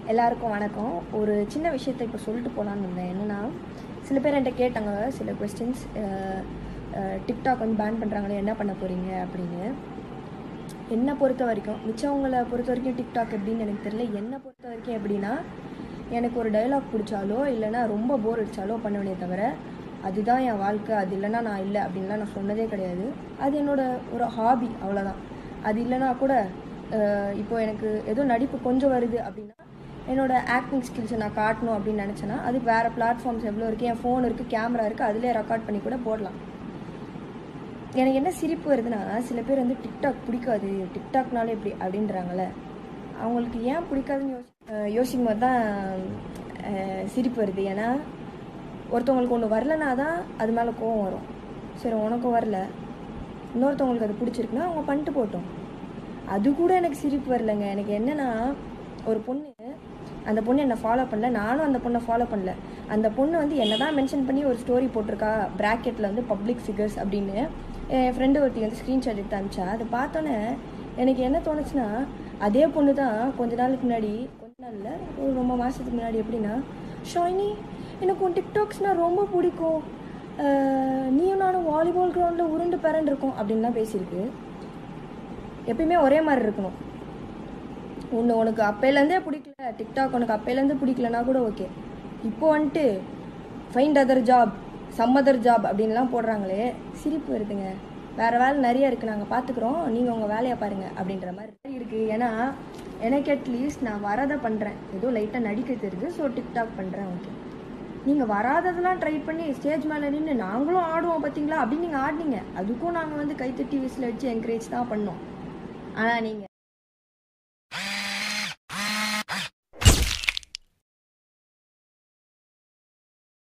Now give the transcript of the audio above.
எல்லாருக்கும் வணக்கம் ஒரு சின்ன விஷயத்தை இப்போ சொல்லிட்டு போகலான்னு இருந்தேன் என்னென்னா சில பேர் என்கிட்ட கேட்டாங்க சில கொஸ்டின்ஸ் டிக்டாக் வந்து பேன் பண்ணுறாங்களே என்ன பண்ண போகிறீங்க அப்படின்னு என்னை பொறுத்த வரைக்கும் மிச்சவங்களை பொறுத்த வரைக்கும் டிக்டாக் எப்படின்னு எனக்கு தெரியல என்னை பொறுத்த வரைக்கும் எப்படின்னா எனக்கு ஒரு டயலாக் பிடிச்சாலோ இல்லைன்னா ரொம்ப போர் அடித்தாலோ பண்ணுவேனே தவிர அதுதான் என் வாழ்க்கை அது இல்லைன்னா நான் இல்லை அப்படின்லாம் நான் சொன்னதே கிடையாது அது என்னோட ஒரு ஹாபி அவ்வளோதான் அது இல்லைன்னா கூட அஹ், இப்போ எனக்கு ஏதோ நடிப்பு கொஞ்சம் வருது அப்படின்னா என்னோட ஆக்டிங் ஸ்கில்ஸை நான் காட்டணும் அப்படின்னு நினச்சேன்னா அதுக்கு வேறு பிளாட்ஃபார்ம்ஸ் எவ்வளோ இருக்குது என் ஃபோன் இருக்குது கேமரா இருக்குது அதிலே ரெக்கார்ட் பண்ணி கூட போடலாம் எனக்கு என்ன சிரிப்பு வருதுன்னா சில பேர் வந்து டிக்டாக் பிடிக்காது டிக்டாக்னாலே எப்படி அப்படின்றாங்கல்ல அவங்களுக்கு ஏன் பிடிக்காதுன்னு யோசி அஹ் யோசிக்கும் போது தான் அஹ், சிரிப்பு வருது ஏன்னா ஒருத்தவங்களுக்கு ஒன்று வரலனா தான் அது மேலே கோவம் வரும் சரி உனக்கும் வரல இன்னொருத்தவங்களுக்கு அது பிடிச்சிருக்குன்னா அவங்க பண்ணிட்டு போட்டோம் அது கூட எனக்கு சிரிப்பு வரலங்க எனக்கு என்னன்னா ஒரு பொண்ணு அந்த பொண்ணு என்னை ஃபாலோ பண்ணல நானும் அந்த பொண்ணை ஃபாலோ பண்ணல அந்த பொண்ணு வந்து என்ன தான் மென்ஷன் பண்ணி ஒரு ஸ்டோரி போட்டிருக்கா ப்ராக்கெட்டில் வந்து பப்ளிக் ஃபிகர்ஸ் அப்படின்னு என் ஃப்ரெண்டு ஒருத்தி வந்து ஸ்க்ரீன்ஷாட் எடுத்து அனுப்பிச்சா அதை பார்த்தோன்னே எனக்கு என்ன தோணுச்சுன்னா அதே பொண்ணு தான் கொஞ்ச நாளுக்கு முன்னாடி கொஞ்ச நாளில் ஒரு ரொம்ப மாதத்துக்கு முன்னாடி எப்படின்னா ஷாயினி எனக்கு உன் டிக்டாக்ஸ்னால் ரொம்ப பிடிக்கும் அஹ், நீயும் நானும் வாலிபால் கிரவுண்டில் உருண்டு பரண்டு இருக்கோம் அப்படின்லாம் பேசியிருக்கு எப்பயுமே ஒரே மாதிரி இருக்கணும் ஒன்று உனக்கு அப்பையிலேருந்தே பிடிக்கல டிக்டாக் உனக்கு அப்பையிலேருந்து பிடிக்கலனா கூட ஓகே இப்போ வந்துட்டு find other job some other job அப்படின்லாம் போடுறாங்களே சிரிப்பு வருதுங்க வேறு வேலை நிறைய இருக்குது நாங்கள் பார்த்துக்குறோம் நீங்கள் உங்கள் வேலையை பாருங்கள் அப்படின்ற மாதிரி இருக்குது ஏன்னா எனக்கு அட்லீஸ்ட் நான் வரதை பண்ணுறேன் ஏதோ லைட்டாக நடிக்க தெரியுது ஸோ டிக்டாக் பண்ணுறேன் ஓகே நீங்கள் வராததெல்லாம் ட்ரை பண்ணி ஸ்டேஜ் மேலே நின்று நாங்களும் ஆடுவோம் பார்த்தீங்களா அப்படின்னு நீங்கள் ஆடினீங்க அதுக்கும் நாங்கள் வந்து கைத்தட்டி விசில் அடித்து என்கரேஜ் தான் பண்ணோம் ஆனால் நீங்கள்